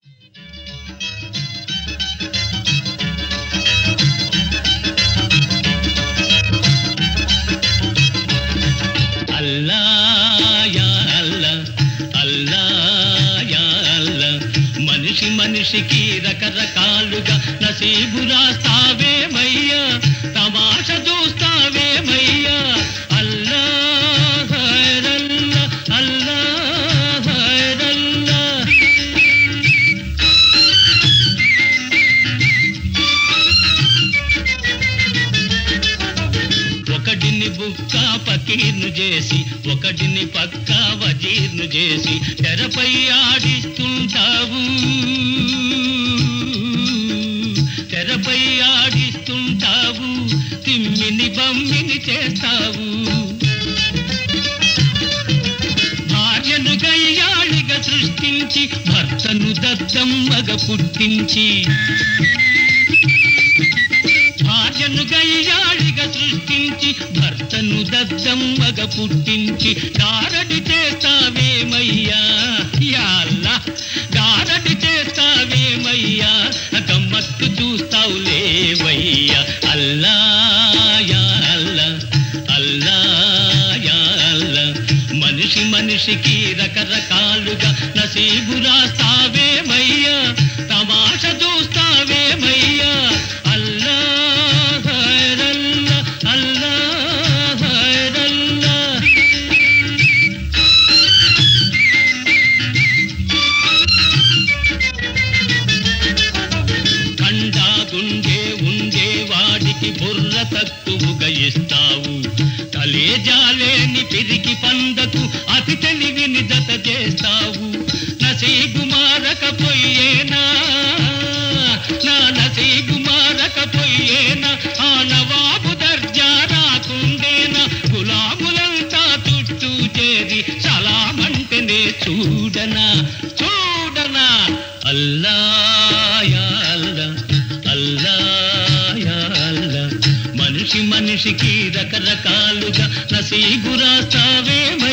అల్లా yeah అల్లా అల్లా yeah అల్లా మనిషి మనిషికి రకరకాలుగా నసీబు రాస్తావేమయ్యా తమాష చూస్తావేమయ్యా అల్లా హైరల్లా అల్లా హైరల్లా ఒకటిని బుక్క పకీర్ను చేసి ఒకటిని పక్క వజీర్ను చేసి తెరపై ఆడిస్తుంటావు తెరపై ఆడిస్తుంటావు తిమ్మిని బమ్మిని చేస్తావు భార్యను గయ్యాళిగా సృష్టించి భర్తను దత్తమ్మగ పుట్టించి భార్యను గయ్యాళిగా సృష్టించి భర్తను దద్దమ్మగ పుట్టించి గారడి చేస్తావేమయ్యా యాల్లా గారడి చేస్తావేమయ్యా గమ్మత్తు చూస్తావు లేవయ్యా అల్లా యా అల్లా అల్లా యా అల్లా మనిషి మనిషికి రకరకాలుగా నసీబు రాస్తావేమయ్యా తమాష చూస్తావేమయ్యా అల్లా హైరల్లా అల్లా హైరల్లా కండా గుండె ఉండే వాడికి బుర్ర తక్కువగా ఇస్తావు కలేజాలేని పిరికి పందకు అతి తెలివిని జత చేస్తావు నసీగు మారకపోయేనా నా నసీగు మారకపోయేనా ఆ నవాబు దర్జా రాకుండేనా గులాములంతా చుట్టూ చేరి సలామంటేనే చూడనా చూడనా అల్లా యా అల్లా అల్లా యా అల్లా మనిషి మనిషికి రకరకాలుగా నసీగు రాస్తావేమయ్యా